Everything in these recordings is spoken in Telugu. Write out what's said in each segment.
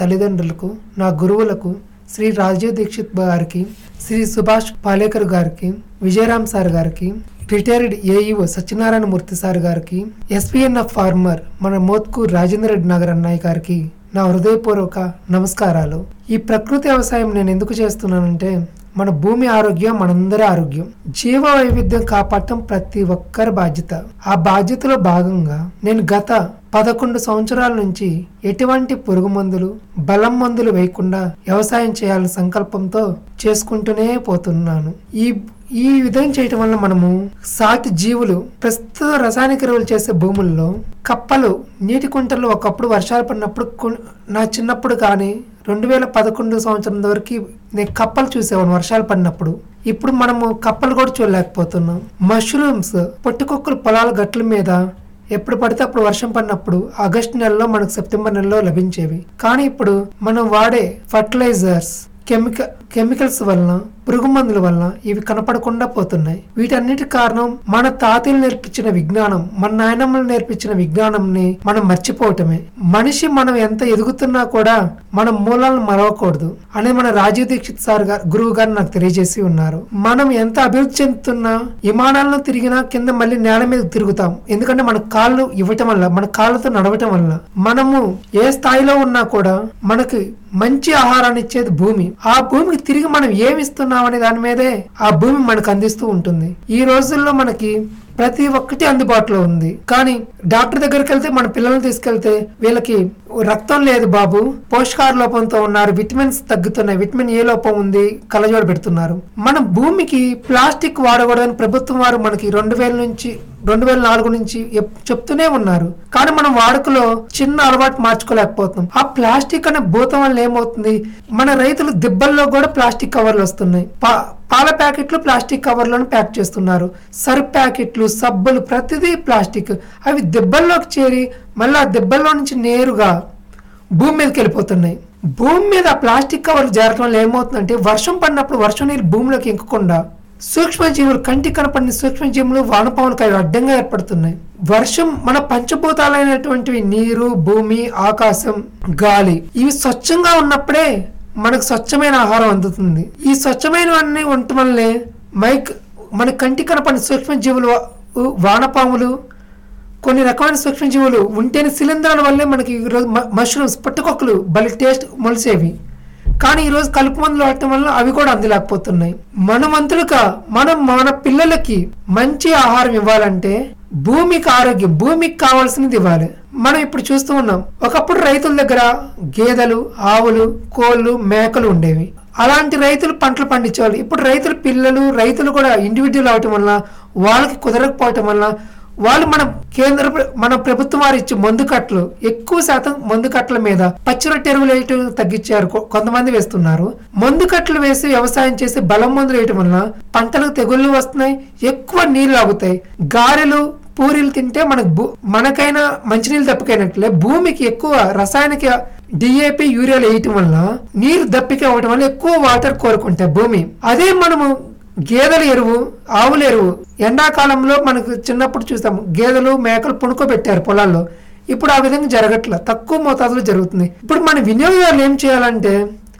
తల్లిదండ్రులకు నా గురువులకు శ్రీ రాజీవ్ దీక్షిత్ గారికి శ్రీ సుభాష్ పాలేకర్ గారికి విజయరామ్ సార్ గారికి retired AEO Satyanarayana Murthy sir గారికి ఎస్పీఎన్ఎఫ్ ఫార్మర్ మన మోత్కూర్ రాజేంద్ర రెడ్డి నగర్ అన్నయ్య గారికి నా హృదయపూర్వక నమస్కారాలు ఈ ప్రకృతి వ్యవసాయం నేను ఎందుకు చేస్తున్నానంటే మన భూమి ఆరోగ్యం మనందరి ఆరోగ్యం జీవ వైవిధ్యం కాపాడటం ప్రతి ఒక్కరి బాధ్యత ఆ బాధ్యతలో భాగంగా నేను గత పదకొండు సంవత్సరాల నుంచి ఎటువంటి పురుగు మందులు బలం మందులు వేయకుండా వ్యవసాయం చేయాలనే సంకల్పంతో చేసుకుంటూనే పోతున్నాను ఈ ఈ విధంగా చేయటం వల్ల మనము సాటి జీవులు ప్రస్తుత రసాయనిక ఎరువులు చేసే భూముల్లో కప్పలు నీటి కుంటల్లో ఒకప్పుడు వర్షాలు పడినప్పుడు కు- నా చిన్నప్పుడు కానీ రెండు వేల పదకొండు సంవత్సరం వరకు నేను కప్పలు చూసేవాను వర్షాలు పడినప్పుడు ఇప్పుడు మనము కప్పలు కూడా చూడలేకపోతున్నాం మష్రూమ్స్ పొట్టికొక్కలు పొలాల గట్ల మీద ఎప్పుడు పడితే అప్పుడు వర్షం పడినప్పుడు ఆగస్టు నెలలో మనకు సెప్టెంబర్ నెలలో లభించేవి కానీ ఇప్పుడు మనం వాడే ఫర్టిలైజర్స్ కెమికల్ కెమికల్స్ వలన పురుగు మందుల వలన ఇవి కనపడకుండా పోతున్నాయి వీటన్నిటి కారణం మన తాతలు నేర్పించిన విజ్ఞానం మన నాయనమ్మలు నేర్పించిన విజ్ఞానంని మనం మర్చిపోవటమే మనిషి మనం ఎంత ఎదుగుతున్నా కూడా మన మూలాలను మరవకూడదు అని మన రాజీవ్ దీక్షిత్ సార్ గారు గురువు గారు నాకు తెలియజేసి ఉన్నారు మనం ఎంత అభివృద్ధి చెందుతున్నా విమానాలను తిరిగినా కింద మళ్ళీ నేల మీద తిరుగుతాం ఎందుకంటే మన కాళ్ళు ఇవ్వటం వల్ల మన కాళ్ళతో నడవటం వల్ల మనము ఏ స్థాయిలో ఉన్నా కూడా మనకి మంచి ఆహారాన్ని ఇచ్చేది భూమి ఆ భూమికి తిరిగి మనం ఏమి ఇస్తున్నాం అనే దాని మీదే ఆ భూమి మనకు అందిస్తూ ఉంటుంది ఈ రోజుల్లో మనకి ప్రతి ఒక్కటి అందుబాటులో ఉంది కానీ డాక్టర్ దగ్గరికి వెళ్తే మన పిల్లల్ని తీసుకెళ్తే వీళ్ళకి రక్తం లేదు బాబు పోషకాహార లోపంతో ఉన్నారు విటమిన్స్ తగ్గుతున్నాయి విటమిన్ ఏ లోపం ఉంది కలజోడు పెడుతున్నారు మనం భూమికి ప్లాస్టిక్ వాడకూడదని ప్రభుత్వం వారు మనకి రెండు వేల నుంచి రెండు వేల నాలుగు నుంచి ఎప్- చెప్తూనే ఉన్నారు కానీ మనం వాడుకలో చిన్న అలవాటు మార్చుకోలేకపోతున్నాం ఆ ప్లాస్టిక్ అనే భూతం వల్ల ఏమవుతుంది మన రైతులు దిబ్బల్లో కూడా ప్లాస్టిక్ కవర్లు వస్తున్నాయి పా- పాల ప్యాకెట్లు ప్లాస్టిక్ కవర్లను ప్యాక్ చేస్తున్నారు సర్ఫ్ ప్యాకెట్లు సబ్బులు ప్రతిదీ ప్లాస్టిక్ అవి దెబ్బల్లోకి చేరి మళ్ళీ ఆ దెబ్బల్లో నుంచి నేరుగా భూమి మీదకి వెళ్ళిపోతున్నాయి భూమి మీద ఆ ప్లాస్టిక్ కవర్లు జారటం వల్ల ఏమవుతుందంటే వర్షం పడినప్పుడు వర్షం నీరు భూమిలోకి ఇంకకుండా సూక్ష్మజీవులు కంటికి కనపడిన సూక్ష్మజీవులు వానపాములకు అవి అడ్డంగా ఏర్పడుతున్నాయి వర్షం మన పంచభూతాలైనటువంటివి నీరు భూమి ఆకాశం గాలి ఇవి స్వచ్ఛంగా ఉన్నప్పుడే మనకు స్వచ్ఛమైన ఆహారం అందుతుంది ఈ స్వచ్ఛమైనవన్నీ ఉండటం వల్లే మైక్ మన కంటికి కనపడిన సూక్ష్మజీవులు వా- వానపాములు కొన్ని రకమైన సూక్ష్మజీవులు ఉంటేనే శిలీంధ్రాల వల్లే మనకి ఈరోజు మష్రూమ్స్ పుట్టకొక్కలు బలి టేస్ట్ మొలిసేవి కానీ ఈరోజు కలుపు మందులు వాడటం వల్ల అవి కూడా అందలేకపోతున్నాయి మన వంతులుగా మనం మన పిల్లలకి మంచి ఆహారం ఇవ్వాలంటే భూమికి ఆరోగ్యం భూమికి కావాల్సినది ఇవ్వాలి మనం ఇప్పుడు చూస్తూ ఉన్నాం ఒకప్పుడు రైతుల దగ్గర గేదెలు ఆవులు కోళ్ళు మేకలు ఉండేవి అలాంటి రైతులు పంటలు పండించేవాళ్ళు ఇప్పుడు రైతుల పిల్లలు రైతులు కూడా ఇండివిజువల్ అవటం వల్ల వాళ్ళకి కుదరకపోవటం వల్ల వాళ్ళు మన కేంద్ర ప్ర- మన ప్రభుత్వం వారు ఇచ్చే మందు కట్టలు ఎక్కువ శాతం మందు కట్టల మీద పచ్చిరొట్టె ఎరువులు వేయటం తగ్గించారు కొ- కొంతమంది వేస్తున్నారు మందు కట్టలు వేసి వ్యవసాయం చేసి బలం మందులు వేయటం వల్ల పంటలకు తెగుళ్ళు వస్తున్నాయి ఎక్కువ నీళ్లు ఆగుతాయి గారెలు పూరీలు తింటే మనకు భూ- మనకైనా మంచినీళ్ళు దప్పికైనట్లే భూమికి ఎక్కువ రసాయనిక డిఏపి యూరియాలు వేయటం వల్ల నీరు దప్పిక అవ్వటం వల్ల ఎక్కువ వాటర్ కోరుకుంటాయి భూమి అదే మనము గేదెల ఎరువు ఆవుల ఎరువు ఎండాకాలంలో మనకు చిన్నప్పుడు చూస్తాం గేదెలు మేకలు పుణుకోబెట్టారు పొలాల్లో ఇప్పుడు ఆ విధంగా జరగట్ల తక్కువ మోతాదులో జరుగుతుంది ఇప్పుడు మన వినియోగదారులు ఏం చేయాలంటే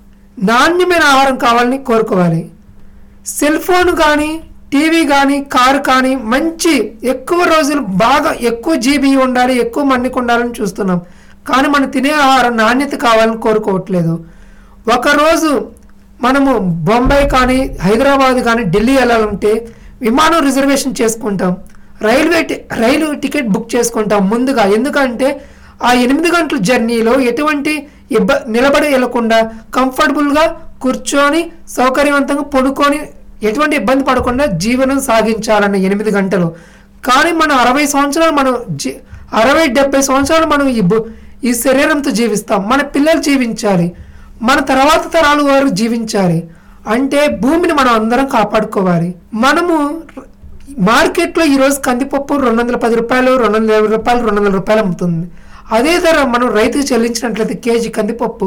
నాణ్యమైన ఆహారం కావాలని కోరుకోవాలి సెల్ ఫోన్ కానీ టీవీ కానీ కారు కానీ మంచి ఎక్కువ రోజులు బాగా ఎక్కువ జీబీ ఉండాలి ఎక్కువ మన్నిక ఉండాలని చూస్తున్నాం కానీ మనం తినే ఆహారం నాణ్యత కావాలని కోరుకోవట్లేదు ఒకరోజు మనము బొంబాయి కానీ హైదరాబాద్ కానీ ఢిల్లీ వెళ్ళాలంటే విమానం రిజర్వేషన్ చేసుకుంటాం రైల్వే టి- రైలు టికెట్ బుక్ చేసుకుంటాం ముందుగా ఎందుకంటే ఆ ఎనిమిది గంటల జర్నీలో ఎటువంటి ఇబ్బ నిలబడి వెళ్లకుండా కంఫర్టబుల్గా కూర్చొని సౌకర్యవంతంగా పడుకొని ఎటువంటి ఇబ్బంది పడకుండా జీవనం సాగించాలన్న ఎనిమిది గంటలు కానీ మనం అరవై సంవత్సరాలు మనం జీ అరవై డెబ్బై సంవత్సరాలు మనం ఈ బు- ఈ శరీరంతో జీవిస్తాం మన పిల్లలు జీవించాలి మన తర్వాత తరాలు వారు జీవించాలి అంటే భూమిని మనం అందరం కాపాడుకోవాలి మనము మార్కెట్లో ఈరోజు కందిపప్పు రెండు వందల పది రూపాయలు రెండు వందల యాభై రూపాయలు రెండు వందల రూపాయలు అమ్ముతుంది అదే ధర మనం రైతుకు చెల్లించినట్లయితే కేజీ కందిపప్పు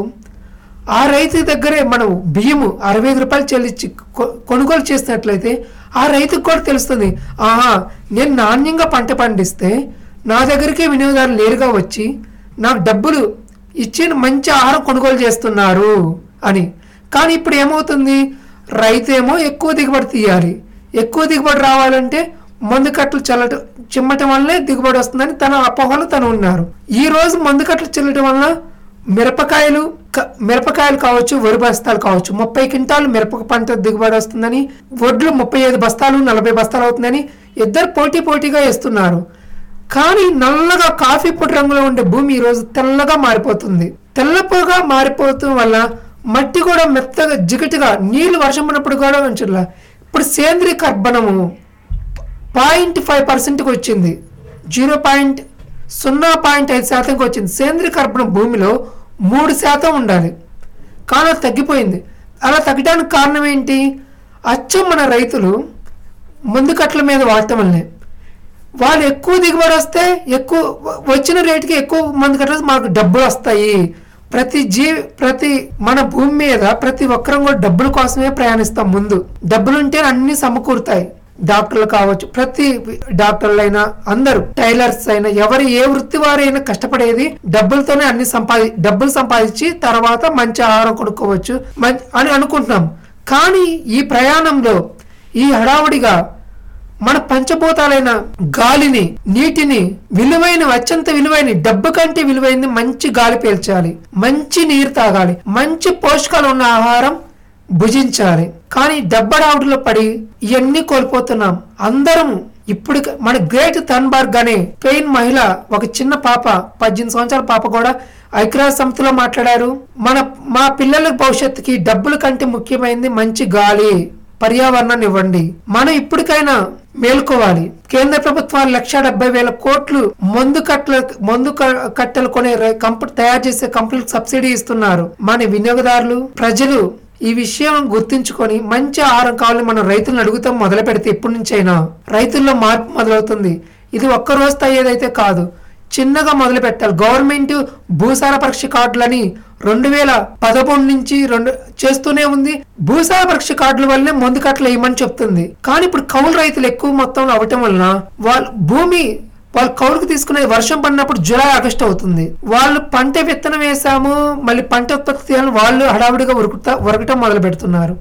ఆ రైతు దగ్గరే మనం బియ్యము అరవై ఐదు రూపాయలు చెల్లించి కొ- కొనుగోలు చేసినట్లయితే ఆ రైతుకు కూడా తెలుస్తుంది ఆహా నేను నాణ్యంగా పంట పండిస్తే నా దగ్గరికే వినియోగదారులు నేరుగా వచ్చి నాకు డబ్బులు ఇచ్చిన మంచి ఆహారం కొనుగోలు చేస్తున్నారు అని కానీ ఇప్పుడు ఏమవుతుంది రైతు ఏమో ఎక్కువ దిగుబడి తీయాలి ఎక్కువ దిగుబడి రావాలంటే మందు కట్టలు చల్లటం చిమ్మటం వల్లే దిగుబడి వస్తుందని తన అపోహలు తను ఉన్నారు ఈ రోజు మందు కట్టలు చల్లటం వల్ల మిరపకాయలు క- మిరపకాయలు కావచ్చు వరి బస్తాలు కావచ్చు ముప్పై క్వింటాలు మిరప పంట దిగుబడి వస్తుందని వడ్లు ముప్పై ఐదు బస్తాలు నలభై బస్తాలు అవుతుందని ఇద్దరు పోటీ పోటీగా వేస్తున్నారు కానీ నల్లగా కాఫీ పొడి రంగులో ఉండే భూమి ఈరోజు తెల్లగా మారిపోతుంది తెల్లపుగా మారిపోవటం వల్ల మట్టి కూడా మెత్తగా జిగటిగా నీళ్లు వర్షం పడినప్పుడు కూడా ఉంచట్లా ఇప్పుడు సేంద్రీయ కర్బనము పాయింట్ ఫైవ్ పర్సెంట్కి వచ్చింది జీరో పాయింట్ సున్నా పాయింట్ ఐదు శాతంకి వచ్చింది సేంద్రీయ కర్బనం భూమిలో మూడు శాతం ఉండాలి కానీ అది తగ్గిపోయింది అలా తగ్గడానికి కారణం ఏంటి అచ్చం మన రైతులు ముందు కట్ల మీద వాడటం వల్లే వాళ్ళు ఎక్కువ దిగుబడి వస్తే ఎక్కువ వ- వచ్చిన రేటుకి ఎక్కువ మంది కట్ల మాకు డబ్బులు వస్తాయి ప్రతి జీ ప్రతి మన భూమి మీద ప్రతి ఒక్కరం కూడా డబ్బుల కోసమే ప్రయాణిస్తాం ముందు డబ్బులు ఉంటే అన్ని సమకూరుతాయి డాక్టర్లు కావచ్చు ప్రతి డాక్టర్లు అయినా అందరూ టైలర్స్ అయినా ఎవరు ఏ వృత్తి వారైనా కష్టపడేది డబ్బులతోనే అన్ని సంపాది డబ్బులు సంపాదించి తర్వాత మంచి ఆహారం కొనుక్కోవచ్చు మం- అని అనుకుంటున్నాం కానీ ఈ ప్రయాణంలో ఈ హడావుడిగా మన పంచభూతాలైన గాలిని నీటిని విలువైన అత్యంత విలువైన డబ్బు కంటే విలువైనది మంచి గాలి పీల్చాలి మంచి నీరు తాగాలి మంచి పోషకాలు ఉన్న ఆహారం భుజించాలి కానీ డబ్బడావుడిలో పడి ఇవన్నీ కోల్పోతున్నాం అందరం ఇప్పుడు మన గ్రేట్ థన్బర్గ్ అనే స్పెయిన్ మహిళ ఒక చిన్న పాప పద్దెనిమిది సంవత్సరాల పాప కూడా ఐక్యరాజ్య సమితిలో మాట్లాడారు మన మా పిల్లల భవిష్యత్తుకి డబ్బుల కంటే ముఖ్యమైనది మంచి గాలి పర్యావరణాన్ని ఇవ్వండి మనం ఇప్పటికైనా మేల్కోవాలి కేంద్ర ప్రభుత్వాలు లక్ష డెబ్బై వేల కోట్లు మందు కట్టల మందు క- కట్టెలు కొనే రై- కంపెనీ తయారు చేసే కంపెనీలకు సబ్సిడీ ఇస్తున్నారు మన వినియోగదారులు ప్రజలు ఈ విషయం గుర్తించుకొని మంచి ఆహారం కావాలని మనం రైతులను అడుగుతాం మొదలు పెడితే ఇప్పటి నుంచైనా రైతుల్లో మార్పు మొదలవుతుంది ఇది ఒక్క రోజుతో అయ్యేదైతే కాదు చిన్నగా మొదలు పెట్టాలి గవర్నమెంట్ భూసార పరీక్ష కార్డులని రెండు వేల పదకొండు నుంచి రెండు చేస్తూనే ఉంది భూసార పరీక్ష కార్డుల వల్లనే మందు కట్టలు వేయమని చెప్తుంది కానీ ఇప్పుడు కౌలు రైతులు ఎక్కువ మొత్తంలో అవటం వలన వాళ్ళ భూమి వాళ్ళు కౌలుకు తీసుకునేది వర్షం పడినప్పుడు జూలై ఆగస్టు అవుతుంది వాళ్ళు పంట విత్తనం వేసాము మళ్ళీ పంట ఉత్పత్తి చేయాలని వాళ్ళు హడావుడిగా ఉరుకుతా ఉరకటం మొదలు పెడుతున్నారు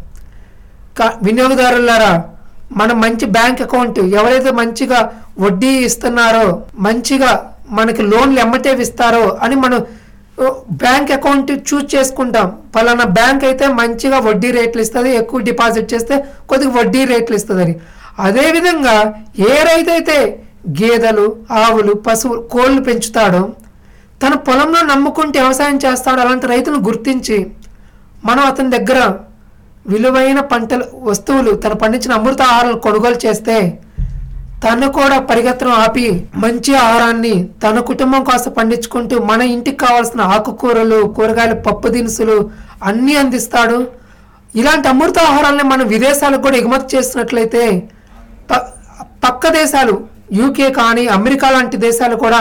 కా- వినియోగదారులారా మనం మంచి బ్యాంక్ అకౌంట్ ఎవరైతే మంచిగా వడ్డీ ఇస్తున్నారో మంచిగా మనకి లోన్లు ఎమ్మటే ఇస్తారో అని మనం ఓ, బ్యాంక్ అకౌంట్ చూస్ చేసుకుంటాం పలానా బ్యాంక్ అయితే మంచిగా వడ్డీ రేట్లు ఇస్తుంది ఎక్కువ డిపాజిట్ చేస్తే కొద్దిగా వడ్డీ రేట్లు ఇస్తుందని అదేవిధంగా ఏ రైతు అయితే గేదెలు ఆవులు పశువులు కోళ్ళు పెంచుతాడో తన పొలంలో నమ్ముకుంటే వ్యవసాయం చేస్తాడు అలాంటి రైతును గుర్తించి మనం అతని దగ్గర విలువైన పంటలు వస్తువులు తను పండించిన అమృత ఆహారాలు కొనుగోలు చేస్తే తను కూడా పరిగెత్తడం ఆపి మంచి ఆహారాన్ని తన కుటుంబం కోసం పండించుకుంటూ మన ఇంటికి కావాల్సిన ఆకుకూరలు కూరగాయలు పప్పు దినుసులు అన్నీ అందిస్తాడు ఇలాంటి అమృత ఆహారాన్ని మనం విదేశాలకు కూడా ఎగుమతి చేసినట్లయితే ప- పక్క దేశాలు యూకే కానీ అమెరికా లాంటి దేశాలు కూడా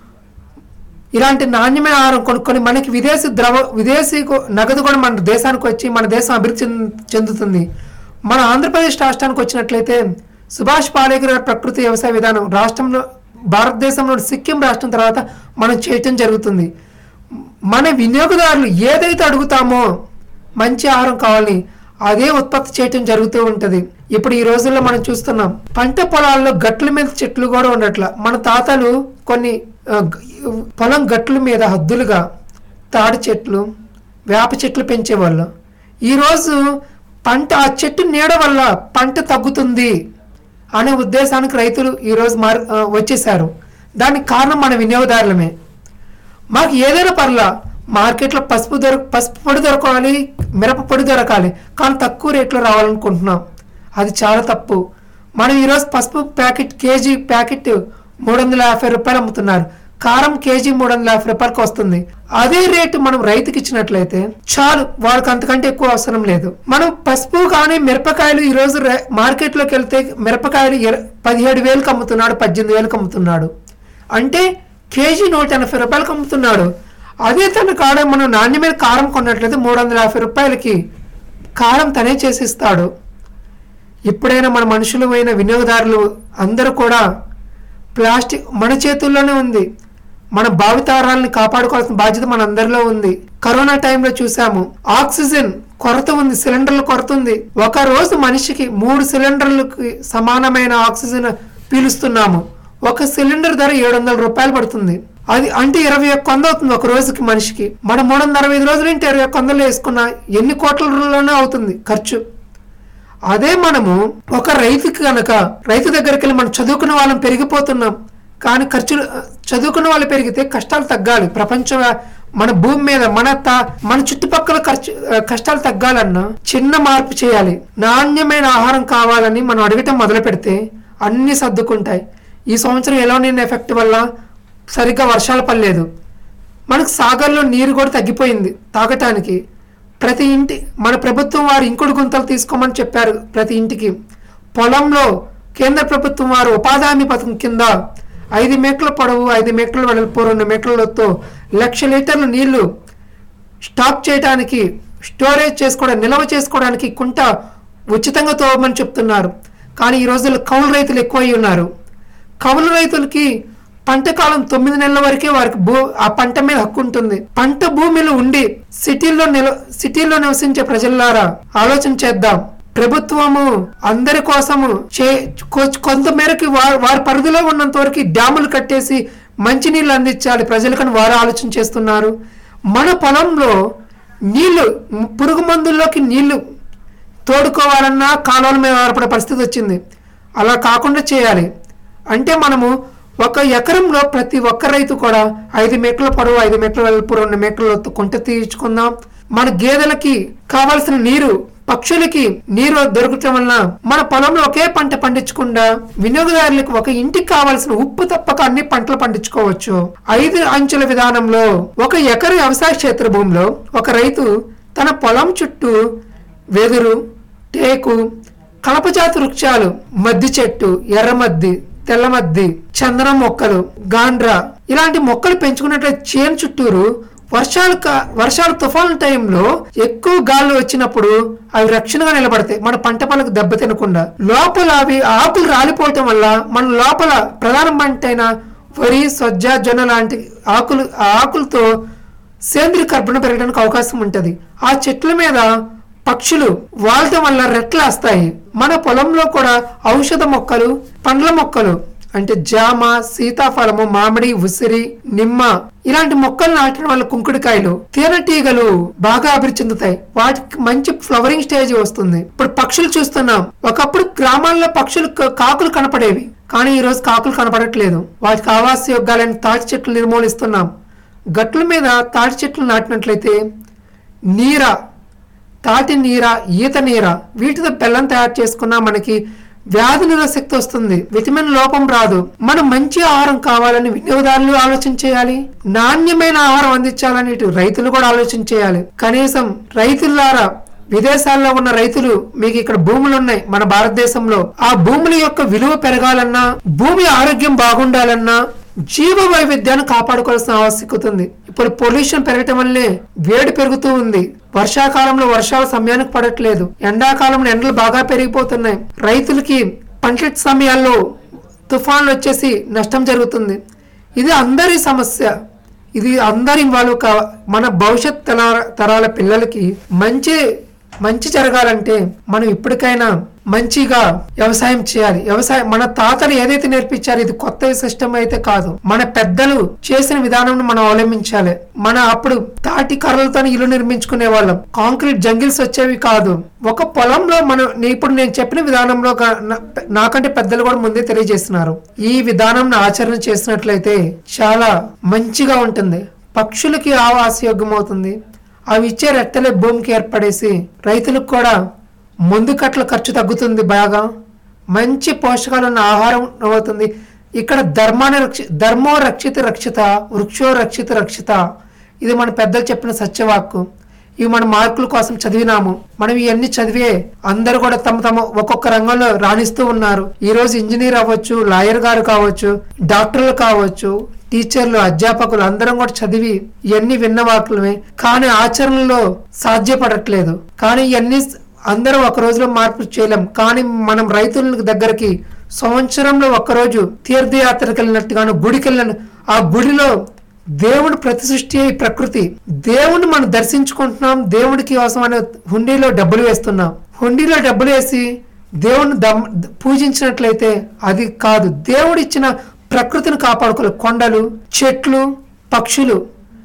ఇలాంటి నాణ్యమైన ఆహారం కొనుక్కొని మనకి విదేశీ ద్రవ విదేశీ కొ- నగదు కూడా మన దేశానికి వచ్చి మన దేశం అభివృద్ధి చెంద- చెందుతుంది మన ఆంధ్రప్రదేశ్ రాష్ట్రానికి వచ్చినట్లయితే సుభాష్ పాలేకర్ గారి ప్రకృతి వ్యవసాయ విధానం రాష్ట్రంలో భారతదేశంలో సిక్కిం రాష్ట్రం తర్వాత మనం చేయటం జరుగుతుంది మన వినియోగదారులు ఏదైతే అడుగుతామో మంచి ఆహారం కావాలని అదే ఉత్పత్తి చేయటం జరుగుతూ ఉంటది ఇప్పుడు ఈ రోజుల్లో మనం చూస్తున్నాం పంట పొలాల్లో గట్ల మీద చెట్లు కూడా ఉండట్ల మన తాతలు కొన్ని ఆ, గ- పొలం గట్ల మీద హద్దులుగా తాడి చెట్లు వేప చెట్లు పెంచేవాళ్ళు ఈరోజు పంట ఆ చెట్టు నీడ వల్ల పంట తగ్గుతుంది అనే ఉద్దేశానికి రైతులు ఈరోజు మార్ ఆ, వచ్చేసారు దానికి కారణం మన వినియోగదారులమే మాకు ఏదైనా పర్లా మార్కెట్లో పసుపు దొర పసుపు పొడి దొరకాలి మిరప పొడి దొరకాలి కానీ తక్కువ రేట్లో రావాలనుకుంటున్నాం అది చాలా తప్పు మనం ఈరోజు పసుపు ప్యాకెట్ కేజీ ప్యాకెట్ మూడు వందల యాభై రూపాయలు అమ్ముతున్నారు కారం కేజీ మూడు వందల యాభై రూపాయలకి వస్తుంది అదే రేటు మనం రైతుకి ఇచ్చినట్లయితే చాలు వాడికి అంతకంటే ఎక్కువ అవసరం లేదు మనం పసుపు కానీ మిరపకాయలు ఈ రోజు రే- మార్కెట్లోకి వెళ్తే మిరపకాయలు ఇర- పదిహేడు వేలకు అమ్ముతున్నాడు పద్దెనిమిది వేలకు అమ్ముతున్నాడు అంటే కేజీ నూట ఎనభై రూపాయలకు అమ్ముతున్నాడు అదే తన కాడ మనం నాణ్యమైన కారం కొన్నట్లయితే మూడు వందల యాభై రూపాయలకి కారం తనే చేసిస్తాడు ఎప్పుడైనా మన మనుషులు అయిన వినియోగదారులు అందరూ కూడా ప్లాస్టిక్ మన చేతుల్లోనే ఉంది మన భావితరాలని కాపాడుకోవాల్సిన బాధ్యత మన అందరిలో ఉంది కరోనా టైంలో చూసాము ఆక్సిజన్ కొరత ఉంది సిలిండర్ల కొరత ఉంది ఒక రోజు మనిషికి మూడు సిలిండర్లకి సమానమైన ఆక్సిజన్ పీలుస్తున్నాము ఒక సిలిండర్ ధర ఏడు వందల రూపాయలు పడుతుంది అది అంటే ఇరవై ఒక్క వంద అవుతుంది ఒక రోజుకి మనిషికి మనం మూడు వందల అరవై ఐదు రోజులు అంటే ఇరవై ఒక్క వందలు వేసుకున్న ఎన్ని కోట్లలోనే అవుతుంది ఖర్చు అదే మనము ఒక రైతుకి కనుక రైతు దగ్గరికి వెళ్ళి మనం చదువుకున్న వాళ్ళం పెరిగిపోతున్నాం కానీ ఖర్చులు చదువుకున్న వాళ్ళు పెరిగితే కష్టాలు తగ్గాలి ప్రపంచ మన భూమి మీద మన తా- మన చుట్టుపక్కల ఖర్చు కష్టాలు తగ్గాలన్నా చిన్న మార్పు చేయాలి నాణ్యమైన ఆహారం కావాలని మనం అడగటం మొదలు పెడితే అన్ని సర్దుకుంటాయి ఈ సంవత్సరం ఎలా నేను ఎఫెక్ట్ వల్ల సరిగ్గా వర్షాలు పడలేదు మనకు సాగర్లో నీరు కూడా తగ్గిపోయింది తాగటానికి ప్రతి ఇంటి మన ప్రభుత్వం వారు ఇంకుడు గుంతలు తీసుకోమని చెప్పారు ప్రతి ఇంటికి పొలంలో కేంద్ర ప్రభుత్వం వారు ఉపాధి హామీ పథకం కింద ఐదు మీటర్ల పొడవు ఐదు మీటర్ల వెడల్పు రెండు మీటర్లతో లక్ష లీటర్ల నీళ్లు స్టాక్ చేయడానికి స్టోరేజ్ చేసుకోవడం నిల్వ చేసుకోవడానికి కుంట ఉచితంగా తోమని చెప్తున్నారు కానీ ఈ రోజుల్లో కౌలు రైతులు ఎక్కువై ఉన్నారు కౌలు రైతులకి పంట కాలం తొమ్మిది నెలల వరకే వారికి భూ ఆ పంట మీద హక్కు ఉంటుంది పంట భూమిలో ఉండి సిటీల్లో నిల సిటీల్లో నివసించే ప్రజలారా ఆలోచన చేద్దాం ప్రభుత్వము అందరి కోసము చే కొ- కొంత మేరకు వారి వారి పరిధిలో ఉన్నంత వరకు డ్యాములు కట్టేసి మంచినీళ్ళు అందించాలి ప్రజలకని వారు ఆలోచన చేస్తున్నారు మన పొలంలో నీళ్లు పురుగు మందుల్లోకి నీళ్లు తోడుకోవాలన్నా కాలువల మీద ఆధారపడే పరిస్థితి వచ్చింది అలా కాకుండా చేయాలి అంటే మనము ఒక ఎకరంలో ప్రతి ఒక్క రైతు కూడా ఐదు మీటర్ల పొడవు ఐదు మీటర్ల వెలుపు రెండు మీటర్ల కొంట తీర్చుకుందాం మన గేదెలకి కావాల్సిన నీరు పక్షులకి నీరు దొరకటం వలన మన పొలంలో ఒకే పంట పండించకుండా వినియోగదారులకు ఒక ఇంటికి కావాల్సిన ఉప్పు తప్పక అన్ని పంటలు పండించుకోవచ్చు ఐదు అంచెల విధానంలో ఒక ఎకర వ్యవసాయ క్షేత్ర భూమిలో ఒక రైతు తన పొలం చుట్టూ వెదురు టేకు కలపజాతి వృక్షాలు మద్ది చెట్టు ఎర్రమద్ది తెల్లమద్ది చందనం మొక్కలు గాండ్రా ఇలాంటి మొక్కలు పెంచుకున్నట్లయితే చేను చుట్టూరు వర్షాలు కా- వర్షాలు తుఫాను టైంలో ఎక్కువ గాలు వచ్చినప్పుడు అవి రక్షణగా నిలబడతాయి మన పంట పొలకు దెబ్బ తినకుండా లోపల అవి ఆకులు రాలిపోవటం వల్ల మన లోపల ప్రధాన పంట అయిన వరి సజ్జ జొన్న లాంటి ఆకులు ఆ ఆకులతో సేంద్రియ కర్బనం పెరగడానికి అవకాశం ఉంటది ఆ చెట్ల మీద పక్షులు వాడటం వల్ల రెట్లు వస్తాయి మన పొలంలో కూడా ఔషధ మొక్కలు పండ్ల మొక్కలు అంటే జామ సీతాఫలము మామిడి ఉసిరి నిమ్మ ఇలాంటి మొక్కలు నాటడం వల్ల కుంకుడికాయలు తేనెటీగలు బాగా అభివృద్ధి చెందుతాయి వాటికి మంచి ఫ్లవరింగ్ స్టేజ్ వస్తుంది ఇప్పుడు పక్షులు చూస్తున్నాం ఒకప్పుడు గ్రామాల్లో పక్షులు క- కాకులు కనపడేవి కానీ ఈ రోజు కాకులు కనపడట్లేదు వాటికి ఆవాస యోగ్యాలైన తాటి చెట్లు నిర్మూలిస్తున్నాం గట్ల మీద తాటి చెట్లు నాటినట్లయితే నీర తాటి నీర ఈత నీర వీటితో బెల్లం తయారు చేసుకున్నా మనకి వ్యాధి నిరోధక శక్తి వస్తుంది విటమిన్ లోపం రాదు మనం మంచి ఆహారం కావాలని వినియోగదారులు ఆలోచన చేయాలి నాణ్యమైన ఆహారం అందించాలని ఇటు రైతులు కూడా ఆలోచన చేయాలి కనీసం రైతులారా విదేశాల్లో ఉన్న రైతులు మీకు ఇక్కడ భూములు ఉన్నాయి మన భారతదేశంలో ఆ భూముల యొక్క విలువ పెరగాలన్నా భూమి ఆరోగ్యం బాగుండాలన్నా జీవ వైవిధ్యాన్ని కాపాడుకోవాల్సిన ఆవశ్యకత ఉంది ఇప్పుడు పొల్యూషన్ పెరగటం వల్లే వేడి పెరుగుతూ ఉంది వర్షాకాలంలో వర్షాలు సమయానికి పడట్లేదు ఎండాకాలంలో ఎండలు బాగా పెరిగిపోతున్నాయి రైతులకి పంట సమయాల్లో తుఫాన్లు వచ్చేసి నష్టం జరుగుతుంది ఇది అందరి సమస్య ఇది అందరి ఇన్వాల్వ్ కా మన భవిష్యత్ తరాల తరాల పిల్లలకి మంచి మంచి జరగాలంటే మనం ఇప్పటికైనా మంచిగా వ్యవసాయం చేయాలి వ్యవసాయం మన తాతలు ఏదైతే నేర్పించారో ఇది కొత్త సిస్టమ్ అయితే కాదు మన పెద్దలు చేసిన విధానం మనం అవలంబించాలి మన అప్పుడు తాటి కర్రలతో ఇల్లు నిర్మించుకునే వాళ్ళం కాంక్రీట్ జంగిల్స్ వచ్చేవి కాదు ఒక పొలంలో మనం నే- ఇప్పుడు నేను చెప్పిన విధానంలో గా- నా- నాకంటే పెద్దలు కూడా ముందే తెలియజేస్తున్నారు ఈ విధానం ఆచరణ చేసినట్లయితే చాలా మంచిగా ఉంటుంది పక్షులకి ఆవాసయోగ్యం అవుతుంది అవి ఇచ్చే రెట్టలే భూమికి ఏర్పడేసి రైతులకు కూడా ముందు కట్ల ఖర్చు తగ్గుతుంది బాగా మంచి పోషకాలు ఉన్న ఆహారం అవుతుంది ఇక్కడ ధర్మాన్ని రక్షి ధర్మో రక్షిత రక్షిత వృక్షో రక్షిత రక్షిత ఇది మన పెద్దలు చెప్పిన సత్యవాక్కు ఇవి మన మార్కుల కోసం చదివినాము మనం ఇవన్నీ చదివే అందరూ కూడా తమ తమ ఒక్కొక్క రంగంలో రాణిస్తూ ఉన్నారు ఈ రోజు ఇంజనీర్ అవ్వచ్చు లాయర్ గారు కావచ్చు డాక్టర్లు కావచ్చు టీచర్లు అధ్యాపకులు అందరం కూడా చదివి ఇవన్నీ విన్న వాకులమే కానీ ఆచరణలో సాధ్యపడట్లేదు కానీ ఇవన్నీ అందరూ ఒక రోజులో మార్పు చేయలేం కానీ మనం రైతుల దగ్గరికి సంవత్సరంలో ఒక్కరోజు తీర్థయాత్రకు వెళ్ళినట్టుగాను గుడికి వెళ్ళిన ఆ గుడిలో దేవుడు ప్రతి సృష్టి ఈ ప్రకృతి దేవుణ్ణి మనం దర్శించుకుంటున్నాం దేవుడికి కోసం అనే హుండీలో డబ్బులు వేస్తున్నాం హుండీలో డబ్బులు వేసి దేవుణ్ణి దమ్ పూజించినట్లయితే అది కాదు దేవుడు ఇచ్చిన ప్రకృతిని కాపాడుకోవాలి కొండలు చెట్లు పక్షులు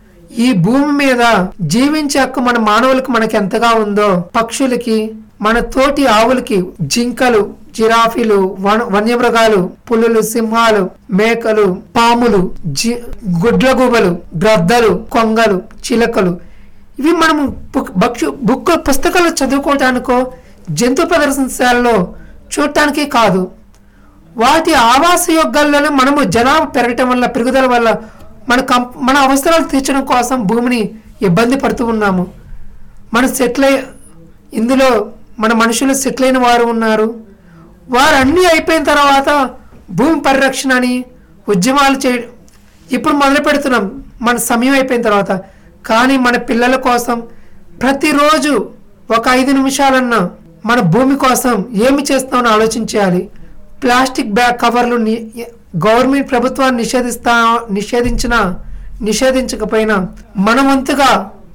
ఈ భూమి మీద జీవించే హక్కు మన మానవులకు మనకి ఎంతగా ఉందో పక్షులకి మన తోటి ఆవులకి జింకలు జిరాఫీలు వన వన్యమృగాలు పులులు సింహాలు మేకలు పాములు జి గుడ్లగూబలు గ్రద్దలు కొంగలు చిలకలు ఇవి మనము బుక్ భక్షు బుక్ పుస్తకాలు చదువుకోవటానికో జంతు ప్రదర్శనశాలలో చూడటానికే కాదు వాటి ఆవాస యోగాల్లోనే మనము జనాభా పెరగటం వల్ల పెరుగుదల వల్ల మన కం మన అవసరాలు తీర్చడం కోసం భూమిని ఇబ్బంది పడుతూ ఉన్నాము మన సెటిల్ అయి ఇందులో మన మనుషులు సెటిల్ అయిన వారు ఉన్నారు వారు అన్నీ అయిపోయిన తర్వాత భూమి పరిరక్షణ అని ఉద్యమాలు చే ఇప్పుడు మొదలు పెడుతున్నాం మన సమయం అయిపోయిన తర్వాత కానీ మన పిల్లల కోసం ప్రతిరోజు ఒక ఐదు నిమిషాలన్నా మన భూమి కోసం ఏమి చేస్తామని ఆలోచించాలి ప్లాస్టిక్ బ్యాగ్ కవర్లు ని- గవర్నమెంట్ ప్రభుత్వాన్ని నిషేధిస్తా నిషేధించిన నిషేధించకపోయినా మన వంతుగా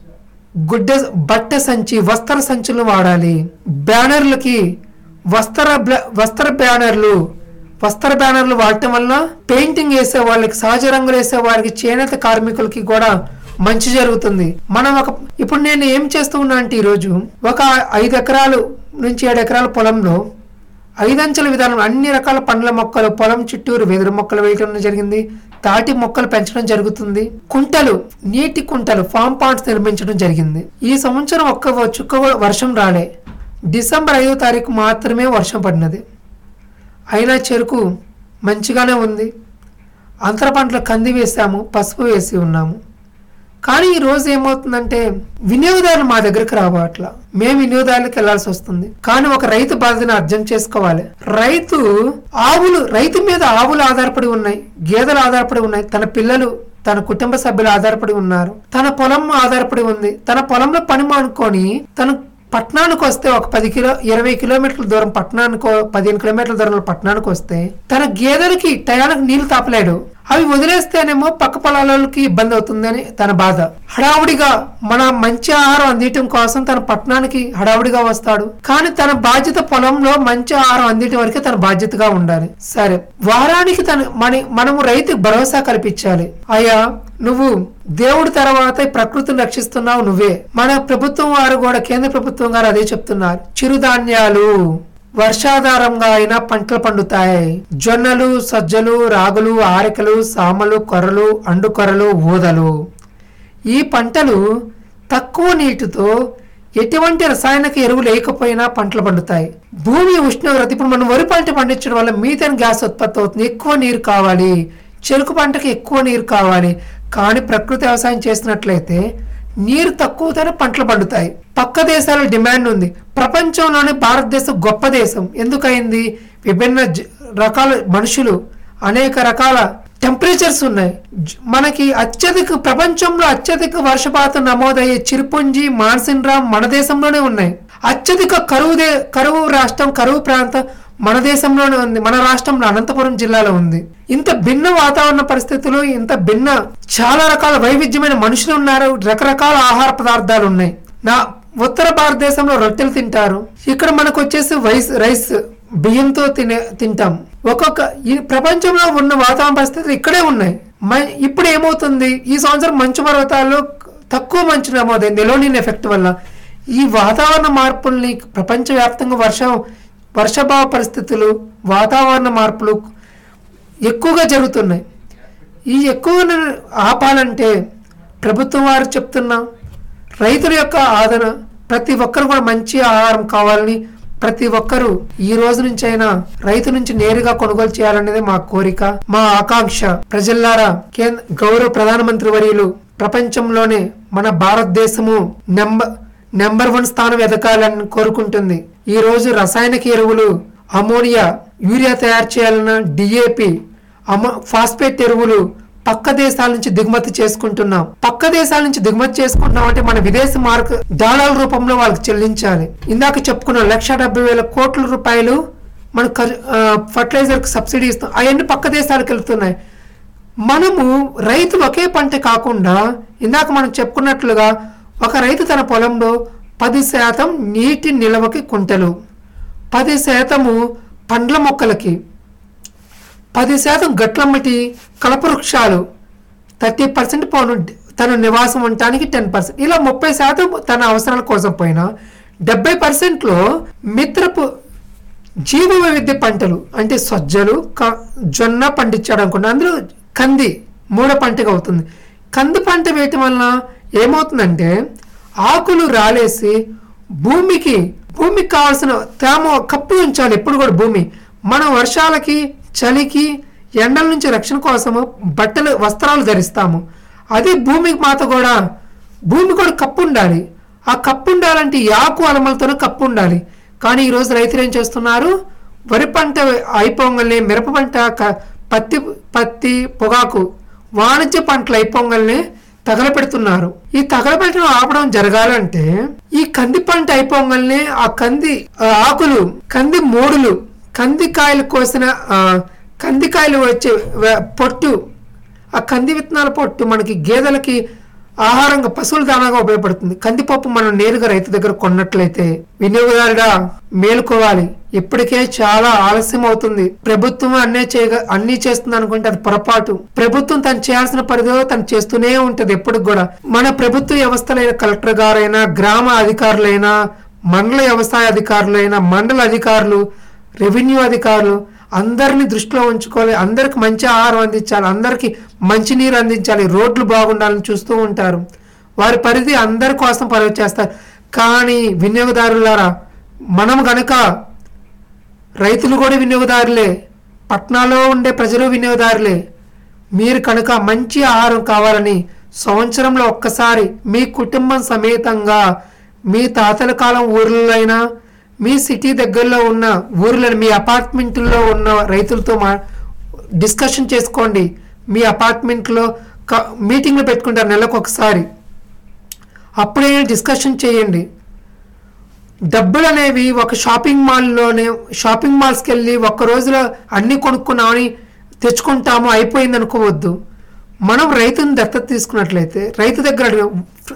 గుడ్డ బట్ట సంచి వస్త్ర సంచులు వాడాలి బ్యానర్లకి వస్త్ర బ్ల- వస్త్ర బ్యానర్లు వస్త్ర బ్యానర్లు వాడటం వల్ల పెయింటింగ్ వేసే వాళ్ళకి సహజ రంగులు వేసే వారికి చేనేత కార్మికులకి కూడా మంచి జరుగుతుంది మనం ఒక ఇప్పుడు నేను ఏం చేస్తూ ఉన్నా అంటే ఈరోజు ఒక ఐదు ఎకరాలు నుంచి ఏడు ఎకరాల పొలంలో ఐదంచెల విధానం అన్ని రకాల పండ్ల మొక్కలు పొలం చుట్టూరు వెదురు మొక్కలు వేయడం జరిగింది తాటి మొక్కలు పెంచడం జరుగుతుంది కుంటలు నీటి కుంటలు ఫామ్ పాండ్స్ నిర్మించడం జరిగింది ఈ సంవత్సరం ఒక్క చుక్క కూడా వర్షం రాలే డిసెంబర్ ఐదో తారీఖు మాత్రమే వర్షం పడినది అయినా చెరుకు మంచిగానే ఉంది అంతర పంటలు కంది వేసాము పసుపు వేసి ఉన్నాము కానీ ఈ రోజు ఏమవుతుందంటే వినియోగదారులు మా దగ్గరికి రావట్లా మేము వినియోగదారులకు వెళ్లాల్సి వస్తుంది కానీ ఒక రైతు బాధని అర్థం చేసుకోవాలి రైతు ఆవులు రైతు మీద ఆవులు ఆధారపడి ఉన్నాయి గేదెలు ఆధారపడి ఉన్నాయి తన పిల్లలు తన కుటుంబ సభ్యులు ఆధారపడి ఉన్నారు తన పొలం ఆధారపడి ఉంది తన పొలంలో పని మానుకొని తను పట్టణానికి వస్తే ఒక పది కిలో ఇరవై కిలోమీటర్ల దూరం పట్టణానికి పదిహేను కిలోమీటర్ల దూరంలో పట్టణానికి వస్తే తన గేదెలకి టయానికి నీళ్లు తాపలేడు అవి వదిలేస్తేనేమో పక్క పొలాలకి ఇబ్బంది అవుతుందని తన బాధ హడావుడిగా మన మంచి ఆహారం అందించడం కోసం తన పట్టణానికి హడావుడిగా వస్తాడు కానీ తన బాధ్యత పొలంలో మంచి ఆహారం అందించడం వరకే తన బాధ్యతగా ఉండాలి సరే వారానికి తన మన మనము రైతుకు భరోసా కల్పించాలి అయ్యా నువ్వు దేవుడి తర్వాత ఈ ప్రకృతిని రక్షిస్తున్నావు నువ్వే మన ప్రభుత్వం వారు కూడా కేంద్ర ప్రభుత్వం గారు అదే చెప్తున్నారు చిరుధాన్యాలు వర్షాధారంగా అయినా పంటలు పండుతాయి జొన్నలు సజ్జలు రాగులు ఆరికలు సామలు కొర్రలు అండుకొర్రలు ఊదలు ఈ పంటలు తక్కువ నీటితో ఎటువంటి రసాయనిక ఎరువు లేకపోయినా పంటలు పండుతాయి భూమి ఉష్ణోగ్రత ఇప్పుడు మనం వరి పంట పండించడం వల్ల మీథేన్ గ్యాస్ ఉత్పత్తి అవుతుంది ఎక్కువ నీరు కావాలి చెరుకు పంటకి ఎక్కువ నీరు కావాలి కానీ ప్రకృతి వ్యవసాయం చేసినట్లయితే నీరు తక్కువతోనే పంటలు పండుతాయి పక్క దేశాల డిమాండ్ ఉంది ప్రపంచంలోనే భారతదేశం గొప్ప దేశం ఎందుకయింది విభిన్న జ- రకాల మనుషులు అనేక రకాల టెంపరేచర్స్ ఉన్నాయి జ- మనకి అత్యధిక ప్రపంచంలో అత్యధిక వర్షపాతం నమోదయ్యే చిరుపుంజి మాన్సిన్ రామ్ మన దేశంలోనే ఉన్నాయి అత్యధిక కరువు దే కరువు రాష్ట్రం కరువు ప్రాంతం మన దేశంలోనే ఉంది మన రాష్ట్రంలో అనంతపురం జిల్లాలో ఉంది ఇంత భిన్న వాతావరణ పరిస్థితులు ఇంత భిన్న చాలా రకాల వైవిధ్యమైన మనుషులు ఉన్నారు రకరకాల ఆహార పదార్థాలు ఉన్నాయి నా ఉత్తర భారతదేశంలో రొట్టెలు తింటారు ఇక్కడ మనకు వచ్చేసి వైస్ రైస్ బియ్యంతో తినే తింటాం ఒక్కొక్క ఈ ప్రపంచంలో ఉన్న వాతావరణ పరిస్థితులు ఇక్కడే ఉన్నాయి మ- ఇప్పుడు ఏమవుతుంది ఈ సంవత్సరం మంచు పర్వతాల్లో తక్కువ మంచు నమోదైంది ఎలోనిన్ ఎఫెక్ట్ వల్ల ఈ వాతావరణ మార్పుల్ని ప్రపంచవ్యాప్తంగా వర్షం వర్షభావ పరిస్థితులు వాతావరణ మార్పులు ఎక్కువగా జరుగుతున్నాయి ఈ ఎక్కువ ఆపాలంటే ప్రభుత్వం వారు చెప్తున్నా రైతుల యొక్క ఆదరణ ప్రతి ఒక్కరు కూడా మంచి ఆహారం కావాలని ప్రతి ఒక్కరూ ఈ రోజు నుంచి అయినా రైతు నుంచి నేరుగా కొనుగోలు చేయాలనేది మా కోరిక మా ఆకాంక్ష ప్రజల్లారా కేంద్ర గౌరవ ప్రధానమంత్రి వర్యులు ప్రపంచంలోనే మన భారతదేశము నెంబర్ నెంబర్ వన్ స్థానం ఎదగాలని కోరుకుంటుంది ఈ రోజు రసాయనిక ఎరువులు అమోనియా యూరియా తయారు చేయాలన్న డిఏపి అమ ఫాస్ఫేట్ ఎరువులు పక్క దేశాల నుంచి దిగుమతి చేసుకుంటున్నాం పక్క దేశాల నుంచి దిగుమతి చేసుకుంటున్నాం అంటే మన విదేశీ మార్క్ డాలర్ల రూపంలో వాళ్ళకి చెల్లించాలి ఇందాక చెప్పుకున్నాం లక్ష డెబ్బై వేల కోట్ల రూపాయలు మన ఫర్టిలైజర్ కి సబ్సిడీ ఇస్తాం అవన్నీ పక్క దేశాలకు వెళ్తున్నాయి మనము రైతులు ఒకే పంట కాకుండా ఇందాక మనం చెప్పుకున్నట్లుగా ఒక రైతు తన పొలంలో పది శాతం నీటి నిల్వకి కుంటలు పది శాతము పండ్ల మొక్కలకి పది శాతం గట్లమ్మటి కలపవృక్షాలు థర్టీ పర్సెంట్ పోను తన నివాసం ఉండటానికి టెన్ పర్సెంట్ ఇలా ముప్పై శాతం తన అవసరాల కోసం పోయినా డెబ్బై పర్సెంట్లో మిత్రపు జీవ వైవిధ్య పంటలు అంటే సజ్జలు క- జొన్న పండించాడు అనుకోండి అందులో కంది మూడో పంటగా అవుతుంది కంది పంట వేయటం వలన ఏమవుతుందంటే ఆకులు రాలేసి భూమికి భూమికి కావాల్సిన తేమ కప్పి ఉంచాలి ఎప్పుడు కూడా భూమి మనం వర్షాలకి చలికి ఎండల నుంచి రక్షణ కోసము బట్టలు వస్త్రాలు ధరిస్తాము అదే భూమికి మాత కూడా భూమి కూడా కప్పు ఉండాలి ఆ కప్పు ఉండాలంటే ఈ ఆకు అలమలతోనే కప్పు ఉండాలి కానీ ఈరోజు రైతులు ఏం చేస్తున్నారు వరి పంట అయిపోగానే మిరప పంట క- పత్తి పత్తి పొగాకు వాణిజ్య పంటలు అయిపోగానే తగలపెడుతున్నారు ఈ తగలపెట్టడం ఆపడం జరగాలంటే ఈ కంది పంట అయిపోగానే ఆ కంది ఆ ఆకులు కంది మోడులు కందికాయలు కోసిన ఆ, కందికాయలు వచ్చే వే- పొట్టు ఆ కంది విత్తనాల పొట్టు మనకి గేదెలకి ఆహారంగా పశువుల దానాగా ఉపయోగపడుతుంది కందిపప్పు మనం నేరుగా రైతు దగ్గర కొన్నట్లయితే వినియోగదారుడా మేలుకోవాలి ఇప్పటికే చాలా ఆలస్యం అవుతుంది ప్రభుత్వం అన్నే చేయగ అన్ని చేస్తుంది అనుకుంటే అది పొరపాటు ప్రభుత్వం తను చేయాల్సిన పరిధిలో తను చేస్తూనే ఉంటది ఎప్పటికి కూడా మన ప్రభుత్వ వ్యవస్థలైన కలెక్టర్ గారైనా గ్రామ అధికారులైనా మండల వ్యవసాయ అధికారులైనా మండల అధికారులు రెవెన్యూ అధికారులు అందరిని దృష్టిలో ఉంచుకోవాలి అందరికి మంచి ఆహారం అందించాలి అందరికి మంచినీరు అందించాలి రోడ్లు బాగుండాలని చూస్తూ ఉంటారు వారి పరిధి అందరి కోసం పర్వ చేస్తారు కానీ వినియోగదారులారా మనం గనక రైతులు కూడా వినియోగదారులే పట్టణాల్లో ఉండే ప్రజలు వినియోగదారులే మీరు కనుక మంచి ఆహారం కావాలని సంవత్సరంలో ఒక్కసారి మీ కుటుంబం సమేతంగా మీ తాతల కాలం ఊర్లలో అయినా మీ సిటీ దగ్గరలో ఉన్న ఊర్లలో మీ అపార్ట్మెంట్లో ఉన్న రైతులతో మా డిస్కషన్ చేసుకోండి మీ అపార్ట్మెంట్లో క- మీటింగ్లు పెట్టుకుంటారు నెలకు ఒకసారి అప్పుడే డిస్కషన్ చేయండి డబ్బులు అనేవి ఒక షాపింగ్ మాల్లోనే షాపింగ్ మాల్స్కి వెళ్ళి ఒక్క రోజులో అన్ని కొనుక్కున్నామని తెచ్చుకుంటాము అయిపోయింది అనుకోవద్దు మనం రైతుని దత్తత తీసుకున్నట్లయితే రైతు దగ్గర అడిగి-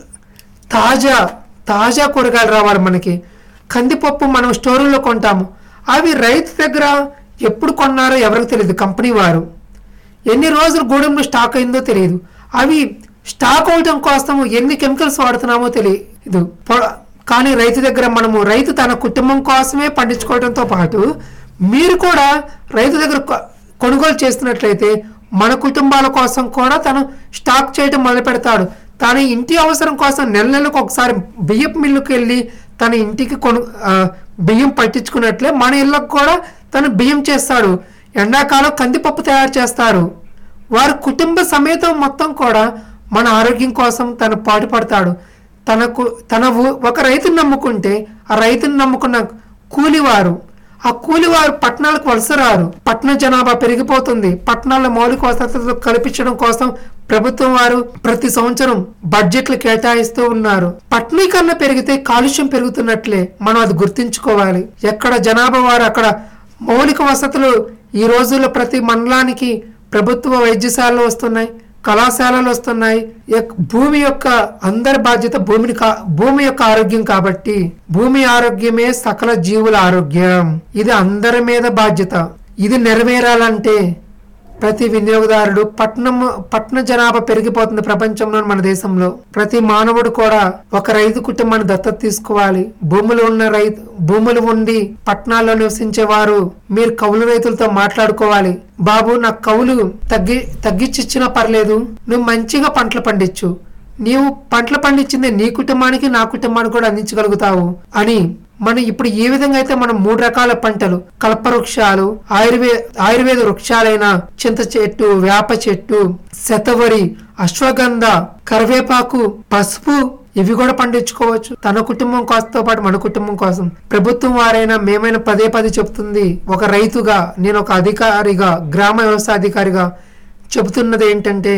తాజా తాజా కూరగాయలు రావాలి మనకి కందిపప్పు మనం స్టోర్లో కొంటాము అవి రైతు దగ్గర ఎప్పుడు కొన్నారో ఎవరికి తెలియదు కంపెనీ వారు ఎన్ని రోజులు గూడెంలో స్టాక్ అయిందో తెలియదు అవి స్టాక్ అవటం కోసం ఎన్ని కెమికల్స్ వాడుతున్నామో తెలియదు పొ- కానీ రైతు దగ్గర మనము రైతు తన కుటుంబం కోసమే పండించుకోవడంతో పాటు మీరు కూడా రైతు దగ్గర కొ- కొనుగోలు చేస్తున్నట్లయితే మన కుటుంబాల కోసం కూడా తను స్టాక్ చేయడం మొదలు పెడతాడు తన ఇంటి అవసరం కోసం నెల నెలకు ఒకసారి బియ్యపు మిల్లుకి వెళ్ళి తన ఇంటికి కొను ఆ, బియ్యం పట్టించుకున్నట్లే మన ఇళ్ళకు కూడా తను బియ్యం చేస్తాడు ఎండాకాలం కందిపప్పు తయారు చేస్తారు వారి కుటుంబ సమేతం మొత్తం కూడా మన ఆరోగ్యం కోసం తను పాటుపడతాడు తనకు తన ఊ- ఒక రైతుని నమ్ముకుంటే ఆ రైతుని నమ్ముకున్న కూలివారు ఆ కూలివారు పట్టణాలకు వలస రారు పట్టణ జనాభా పెరిగిపోతుంది పట్టణాల్లో మౌలిక వసతులు కల్పించడం కోసం ప్రభుత్వం వారు ప్రతి సంవత్సరం బడ్జెట్లు కేటాయిస్తూ ఉన్నారు పట్టణీకరణ పెరిగితే కాలుష్యం పెరుగుతున్నట్లే మనం అది గుర్తించుకోవాలి ఎక్కడ జనాభా వారు అక్కడ మౌలిక వసతులు ఈ రోజుల్లో ప్రతి మండలానికి ప్రభుత్వ వైద్యశాలలు వస్తున్నాయి కళాశాలలు వస్తున్నాయి ఎక్- భూమి యొక్క అందరి బాధ్యత భూమిని కా భూమి యొక్క ఆరోగ్యం కాబట్టి భూమి ఆరోగ్యమే సకల జీవుల ఆరోగ్యం ఇది అందరి మీద బాధ్యత ఇది నెరవేరాలంటే ప్రతి వినియోగదారుడు పట్నం పట్టణ జనాభా పెరిగిపోతుంది ప్రపంచంలో మన దేశంలో ప్రతి మానవుడు కూడా ఒక రైతు కుటుంబాన్ని దత్తత తీసుకోవాలి భూములు ఉన్న రైతు భూములు ఉండి పట్టణాల్లో నివసించే వారు మీరు కౌలు రైతులతో మాట్లాడుకోవాలి బాబు నాకు కౌలు తగ్గి తగ్గించి ఇచ్చినా పర్లేదు నువ్వు మంచిగా పంటలు పండించు నీవు పంటలు పండించింది నీ కుటుంబానికి నా కుటుంబానికి కూడా అందించగలుగుతావు అని మనం ఇప్పుడు ఏ విధంగా అయితే మనం మూడు రకాల పంటలు కల్ప వృక్షాలు ఆయుర్వే ఆయుర్వేద వృక్షాలైన చింత చెట్టు వేప చెట్టు శతవరి అశ్వగంధ కరివేపాకు పసుపు ఇవి కూడా పండించుకోవచ్చు తన కుటుంబం కోసంతో పాటు మన కుటుంబం కోసం ప్రభుత్వం వారైనా మేమైనా పదే పదే చెప్తుంది ఒక రైతుగా నేను ఒక అధికారిగా గ్రామ వ్యవసాయ అధికారిగా చెబుతున్నది ఏంటంటే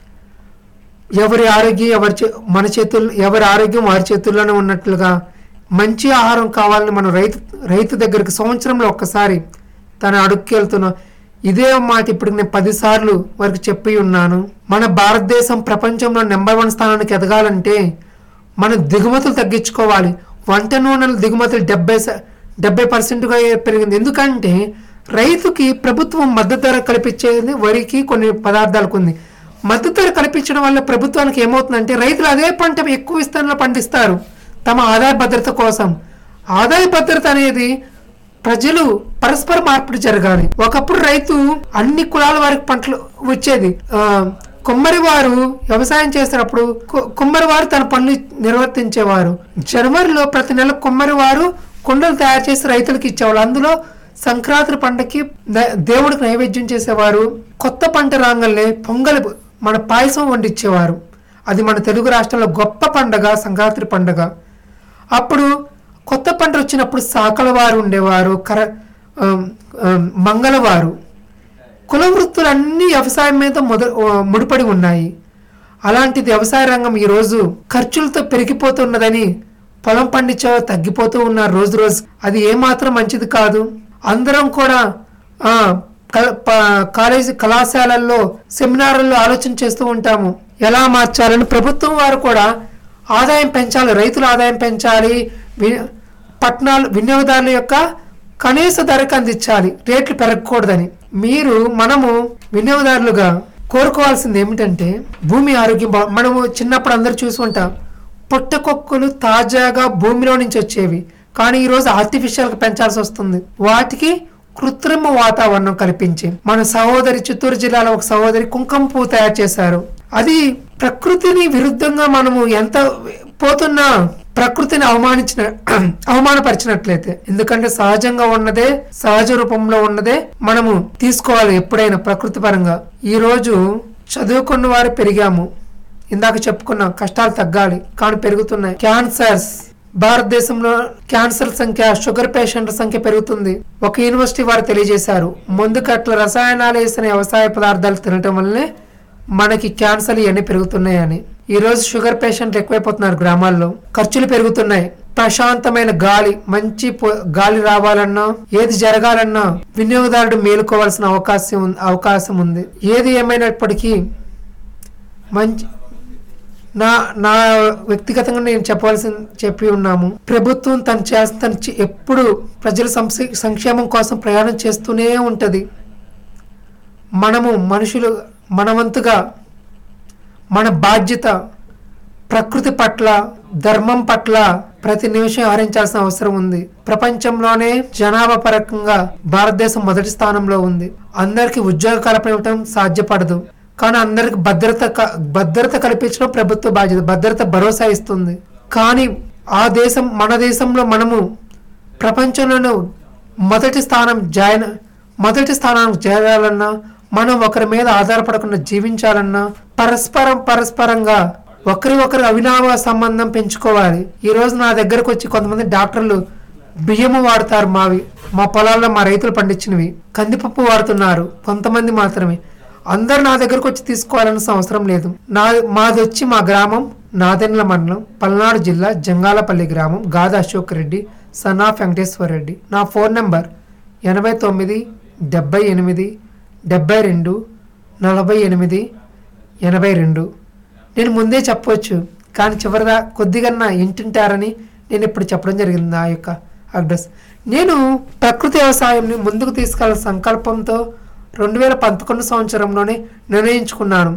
ఎవరి ఆరోగ్యం ఎవరి చే- మన చేతుల్లో ఎవరి ఆరోగ్యం వారి చేతుల్లోనే ఉన్నట్లుగా మంచి ఆహారం కావాలని మనం రైతు రైతు దగ్గరికి సంవత్సరంలో ఒక్కసారి తన అడుక్కెళ్తున్న ఇదే మాట ఇప్పుడు నేను పదిసార్లు వరకు చెప్పి ఉన్నాను మన భారతదేశం ప్రపంచంలో నెంబర్ వన్ స్థానానికి ఎదగాలంటే మనం దిగుమతులు తగ్గించుకోవాలి వంట నూనెల దిగుమతులు డెబ్బై శ- డెబ్బై పర్సెంట్గా పెరిగింది ఎందుకంటే రైతుకి ప్రభుత్వం మద్దతు ధర కల్పించేది వరికి కొన్ని పదార్థాలకు ఉంది మద్దతు ధర కల్పించడం వల్ల ప్రభుత్వానికి ఏమవుతుందంటే రైతులు అదే పంట ఎక్కువ విస్తీర్ణంలో పండిస్తారు తమ ఆదాయ భద్రత కోసం ఆదాయ భద్రత అనేది ప్రజలు పరస్పర మార్పిడి జరగాలి ఒకప్పుడు రైతు అన్ని కులాల వారికి పంటలు వచ్చేది ఆ, కుమ్మరి వారు వ్యవసాయం చేసినప్పుడు కు- కుమ్మరి వారు తన పనులు నిర్వర్తించేవారు జనవరిలో ప్రతి నెల కుమ్మరి వారు కుండలు తయారు చేసి రైతులకు ఇచ్చేవాళ్ళు అందులో సంక్రాంతి పంటకి ద- దేవుడికి నైవేద్యం చేసేవారు కొత్త పంట రాగానే పొంగల్ మన పాయసం వండిచ్చేవారు అది మన తెలుగు రాష్ట్రంలో గొప్ప పండగ సంక్రాంతి పండగ అప్పుడు కొత్త పంట వచ్చినప్పుడు సాకల వారు ఉండేవారు కర ఆమ్, ఆమ్, మంగళవారు కుల వృత్తులన్నీ వ్యవసాయం మీద మొద ఆ, ముడిపడి ఉన్నాయి అలాంటిది వ్యవసాయ రంగం ఈరోజు ఖర్చులతో పెరిగిపోతున్నదని పొలం పండించే తగ్గిపోతూ ఉన్నారు రోజు రోజు అది ఏమాత్రం మంచిది కాదు అందరం కూడా ఆ, కల- ప- కాలేజీ కళాశాలల్లో సెమినార్లలో ఆలోచన చేస్తూ ఉంటాము ఎలా మార్చాలని ప్రభుత్వం వారు కూడా ఆదాయం పెంచాలి రైతుల ఆదాయం పెంచాలి వి- పట్టణాలు వినియోగదారుల యొక్క కనీస ధరకు అందించాలి రేట్లు పెరగకూడదని మీరు మనము వినియోగదారులుగా కోరుకోవాల్సింది ఏమిటంటే భూమి ఆరోగ్యం బా మనము చిన్నప్పుడు అందరూ చూసి ఉంటాం పుట్టకొక్కులు తాజాగా భూమిలో నుంచి వచ్చేవి కానీ ఈరోజు ఆర్టిఫిషియల్గా పెంచాల్సి వస్తుంది వాటికి కృత్రిమ వాతావరణం కల్పించి మన సహోదరి చిత్తూరు జిల్లాలో ఒక సహోదరి కుంకుమ పువ్వు తయారు చేశారు అది ప్రకృతిని విరుద్ధంగా మనము ఎంత పోతున్నా ప్రకృతిని అవమానించిన అవమానపరిచినట్లయితే ఎందుకంటే సహజంగా ఉన్నదే సహజ రూపంలో ఉన్నదే మనము తీసుకోవాలి ఎప్పుడైనా ప్రకృతి పరంగా ఈ రోజు చదువుకున్న వారు పెరిగాము ఇందాక చెప్పుకున్నాం కష్టాలు తగ్గాలి కానీ పెరుగుతున్నాయి క్యాన్సర్స్ భారతదేశంలో క్యాన్సర్ సంఖ్య షుగర్ పేషెంట్ల సంఖ్య పెరుగుతుంది ఒక యూనివర్సిటీ వారు తెలియజేశారు ముందు కట్ల రసాయనాలు వేసిన వ్యవసాయ పదార్థాలు తినటం వల్లనే మనకి క్యాన్సర్ ఇవన్నీ పెరుగుతున్నాయని ఈ రోజు షుగర్ పేషెంట్లు ఎక్కువైపోతున్నారు గ్రామాల్లో ఖర్చులు పెరుగుతున్నాయి ప్రశాంతమైన గాలి మంచి పొ- గాలి రావాలన్నా ఏది జరగాలన్నా వినియోగదారుడు మేలుకోవాల్సిన అవకాశం ఉం- అవకాశం ఉంది ఏది ఏమైనప్పటికీ మంచి నా నా వ్యక్తిగతంగా నేను చెప్పవలసి చెప్పి ఉన్నాము ప్రభుత్వం తను చేస్త తను చే- ఎప్పుడు ప్రజల సంక్షే- సంక్షేమం కోసం ప్రయాణం చేస్తూనే ఉంటుంది మనము మనుషులు మనవంతుగా మన బాధ్యత ప్రకృతి పట్ల ధర్మం పట్ల ప్రతి నిమిషం వ్యవహరించాల్సిన అవసరం ఉంది ప్రపంచంలోనే జనాభా పరంగా భారతదేశం మొదటి స్థానంలో ఉంది అందరికీ ఉద్యోగ కల్పన ఇవ్వటం సాధ్యపడదు కానీ అందరికి భద్రత క- భద్రత కల్పించడం ప్రభుత్వ బాధ్యత భద్రత భరోసా ఇస్తుంది కానీ ఆ దేశం మన దేశంలో మనము ప్రపంచంలోనూ మొదటి స్థానం జాయిన్ మొదటి స్థానానికి చేరాలన్నా మనం ఒకరి మీద ఆధారపడకుండా జీవించాలన్నా పరస్పరం పరస్పరంగా ఒకరి ఒకరి అవినావ సంబంధం పెంచుకోవాలి ఈ రోజు నా దగ్గరకు వచ్చి కొంతమంది డాక్టర్లు బియ్యము వాడతారు మావి మా పొలాల్లో మా రైతులు పండించినవి కందిపప్పు వాడుతున్నారు కొంతమంది మాత్రమే అందరు నా దగ్గరకు వచ్చి తీసుకోవాలన్న అవసరం లేదు నా మాది వచ్చి మా గ్రామం నాదెండ్ల మండలం పల్నాడు జిల్లా జంగాలపల్లి గ్రామం గాద అశోక్ రెడ్డి సనా వెంకటేశ్వర రెడ్డి నా ఫోన్ నెంబర్ ఎనభై తొమ్మిది డెబ్బై ఎనిమిది డెబ్బై రెండు నలభై ఎనిమిది ఎనభై రెండు నేను ముందే చెప్పవచ్చు కానీ చివరిదా కొద్దిగా ఇంటింటారని నేను ఇప్పుడు చెప్పడం జరిగింది నా యొక్క అడ్రస్ నేను ప్రకృతి వ్యవసాయంని ముందుకు తీసుకెళ్ళ సంకల్పంతో రెండు వేల పంతొమ్మిది సంవత్సరంలోనే నిర్ణయించుకున్నాను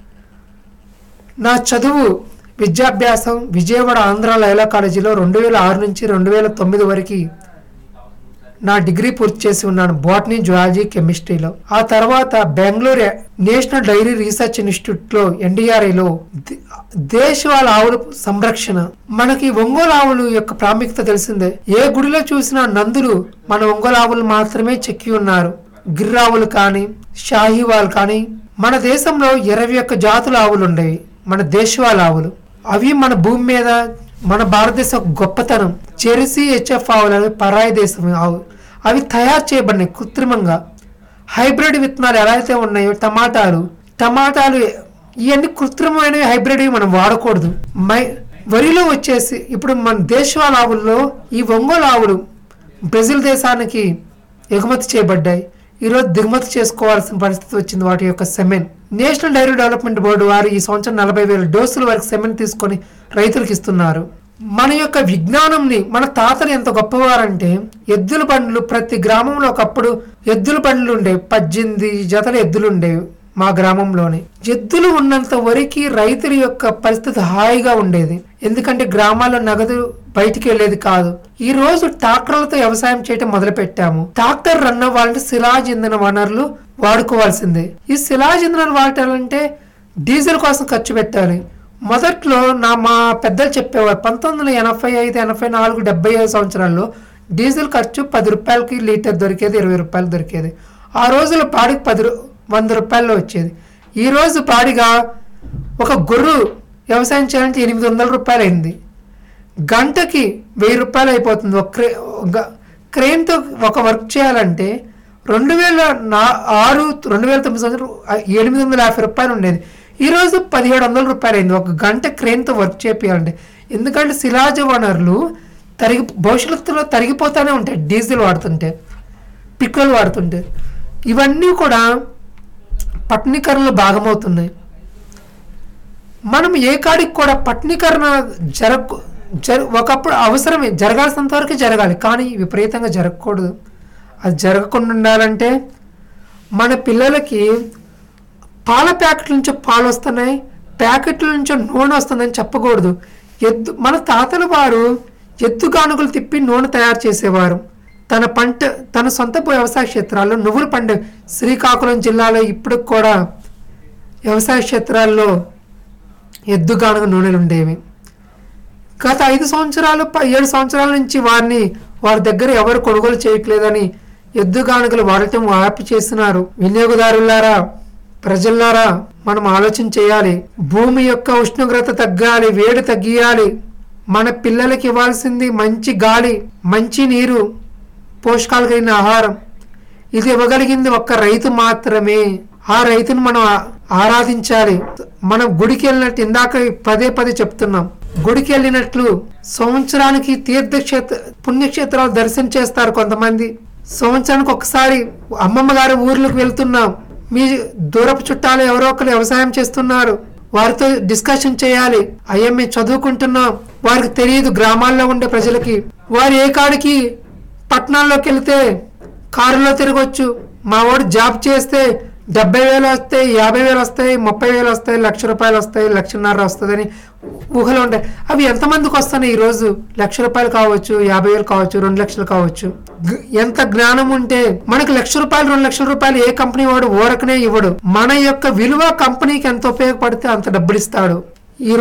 నా చదువు విద్యాభ్యాసం విజయవాడ ఆంధ్ర లైలా కాలేజీలో రెండు వేల ఆరు నుంచి రెండు వేల తొమ్మిది వరకు నా డిగ్రీ పూర్తి చేసి ఉన్నాను బాటనీ జువాలజీ కెమిస్ట్రీలో ఆ తర్వాత బెంగళూరు నేషనల్ డైరీ రీసెర్చ్ ఇన్స్టిట్యూట్లో ఎన్డీఆర్ఐలో దేశవాళ ఆవుల సంరక్షణ మనకి ఒంగోలు ఆవులు యొక్క ప్రాముఖ్యత తెలిసిందే ఏ గుడిలో చూసినా నందులు మన ఒంగోలు ఆవులు మాత్రమే చెక్కి ఉన్నారు గిర్రావులు కానీ షాహీవాల్ కానీ మన దేశంలో ఇరవై ఒక్క జాతుల ఆవులు ఉండేవి మన దేశవాళ ఆవులు అవి మన భూమి మీద మన భారతదేశం ఒక గొప్పతనం చెరిసి హెచ్ఎఫ్ ఆవులు అవి పరాయి దేశం ఆవు అవి తయారు చేయబడినాయి కృత్రిమంగా హైబ్రిడ్ విత్తనాలు ఎలా అయితే ఉన్నాయో టమాటాలు టమాటాలు ఇవన్నీ కృత్రిమమైనవి హైబ్రిడ్ మనం వాడకూడదు మై వరిలో వచ్చేసి ఇప్పుడు మన దేశవాళ ఆవుల్లో ఈ ఒంగోలు ఆవులు బ్రెజిల్ దేశానికి ఎగుమతి చేయబడ్డాయి ఈరోజు దిగుమతి చేసుకోవాల్సిన పరిస్థితి వచ్చింది వాటి యొక్క semen National Dairy Development Board వారు ఈ సంవత్సరం నలభై వేల డోసుల వరకు సెమెన్ తీసుకొని రైతులకు ఇస్తున్నారు మన యొక్క విజ్ఞానంని మన తాతలు ఎంత గొప్పవారంటే ఎద్దుల బండ్లు ప్రతి గ్రామంలో ఒకప్పుడు ఎద్దుల బండ్లు ఉండేవి పద్దెనిమిది జతల ఎద్దులు ఉండేవి మా గ్రామంలోనే ఎద్దులు ఉన్నంత వరకు రైతుల యొక్క పరిస్థితి హాయిగా ఉండేది ఎందుకంటే గ్రామాల్లో నగదు బయటికి వెళ్ళేది కాదు ఈ రోజు ట్రాక్టర్లతో వ్యవసాయం చేయటం మొదలు పెట్టాము ట్రాక్టర్ రన్ అవ్వాలంటే శిలాజ్ ఇంధన వనరులు వాడుకోవాల్సిందే ఈ శిలాజ్ ఇంధనాలు వాడాలంటే డీజిల్ కోసం ఖర్చు పెట్టాలి మొదట్లో నా మా పెద్దలు చెప్పేవారు పంతొమ్మిది వందల ఎనభై ఐదు ఎనభై నాలుగు డెబ్బై ఐదు సంవత్సరాల్లో డీజిల్ ఖర్చు పది రూపాయలకి లీటర్ దొరికేది ఇరవై రూపాయలు దొరికేది ఆ రోజుల పాడికి పది రూ- వంద రూపాయల్లో వచ్చేది ఈ రోజు పాడిగా ఒక గొర్రు వ్యవసాయం చేయాలంటే ఎనిమిది వందల రూపాయలు అయింది గంటకి వెయ్యి రూపాయలు అయిపోతుంది ఒక క్రే ఒక క్రెయిన్తో ఒక వర్క్ చేయాలంటే రెండు వేల నా ఆరు రెండు వేల తొమ్మిది సంవత్సరం ఎనిమిది వందల యాభై రూపాయలు ఉండేది ఈరోజు పదిహేడు వందల రూపాయలు అయింది ఒక గంట క్రెయిన్తో వర్క్ చేయాలంటే ఎందుకంటే శిలాజ వనరులు తరిగి భవిష్యత్తులో తరిగిపోతూనే ఉంటాయి డీజిల్ వాడుతుంటే పిక్కలు వాడుతుంటే ఇవన్నీ కూడా పట్టణీకరణలో భాగమవుతున్నాయి మనం ఏ కాడికి కూడా పట్టణీకరణ జరగ జర ఒకప్పుడు అవసరమే జరగాల్సినంత వరకు జరగాలి కానీ విపరీతంగా జరగకూడదు అది జరగకుండా ఉండాలంటే మన పిల్లలకి పాల ప్యాకెట్ల నుంచి పాలు వస్తున్నాయి ప్యాకెట్ల నుంచి నూనె వస్తుందని చెప్పకూడదు ఎద్దు మన తాతల వారు ఎద్దు గానుగలు తిప్పి నూనె తయారు చేసేవారు తన పంట తన సొంత వ్యవసాయ క్షేత్రాల్లో నువ్వులు పండే శ్రీకాకుళం జిల్లాలో ఇప్పటికి కూడా వ్యవసాయ క్షేత్రాల్లో ఎద్దు గానుగ నూనెలు ఉండేవి గత ఐదు సంవత్సరాలు ప- ఏడు సంవత్సరాల నుంచి వారిని వారి దగ్గర ఎవరు కొనుగోలు చేయట్లేదని ఎద్దు గానుగలు వాడటం ఆపి చేస్తున్నారు వినియోగదారులారా ప్రజల్లారా మనం ఆలోచన చేయాలి భూమి యొక్క ఉష్ణోగ్రత తగ్గాలి వేడి తగ్గియాలి మన పిల్లలకి ఇవ్వాల్సింది మంచి గాలి మంచి నీరు పోషకాలు కలిగిన ఆహారం ఇది ఇవ్వగలిగింది ఒక్క రైతు మాత్రమే ఆ రైతును మనం ఆ- ఆరాధించాలి మనం గుడికి వెళ్ళినట్టు ఇందాక పదే పదే చెప్తున్నాం గుడికి వెళ్ళినట్లు సంవత్సరానికి తీర్థక్షేత్ర పుణ్యక్షేత్రాలు దర్శనం చేస్తారు కొంతమంది సంవత్సరానికి ఒకసారి అమ్మమ్మ గారి ఊర్లకు వెళ్తున్నాం మీ దూరపు చుట్టాలు ఎవరో ఒకరు వ్యవసాయం చేస్తున్నారు వారితో డిస్కషన్ చేయాలి అయ్యా మేము చదువుకుంటున్నాం వారికి తెలియదు గ్రామాల్లో ఉండే ప్రజలకి వారు ఏ కాడికి పట్టణాల్లోకి వెళ్తే కారులో తిరగొచ్చు మా వాడు జాబ్ చేస్తే డెబ్బై వేలు వస్తాయి యాభై వేలు వస్తాయి ముప్పై వేలు వస్తాయి లక్ష రూపాయలు వస్తాయి లక్షన్నర వస్తుందని ఊహలు ఉంటాయి అవి ఎంతమందికి వస్తున్నాయి ఈరోజు లక్ష రూపాయలు కావచ్చు యాభై వేలు కావచ్చు రెండు లక్షలు కావచ్చు గ- ఎంత జ్ఞానం ఉంటే మనకు లక్ష రూపాయలు రెండు లక్షల రూపాయలు ఏ కంపెనీ వాడు ఊరకనే ఇవ్వడు మన యొక్క విలువ కంపెనీకి ఎంత ఉపయోగపడితే అంత డబ్బులు ఇస్తాడు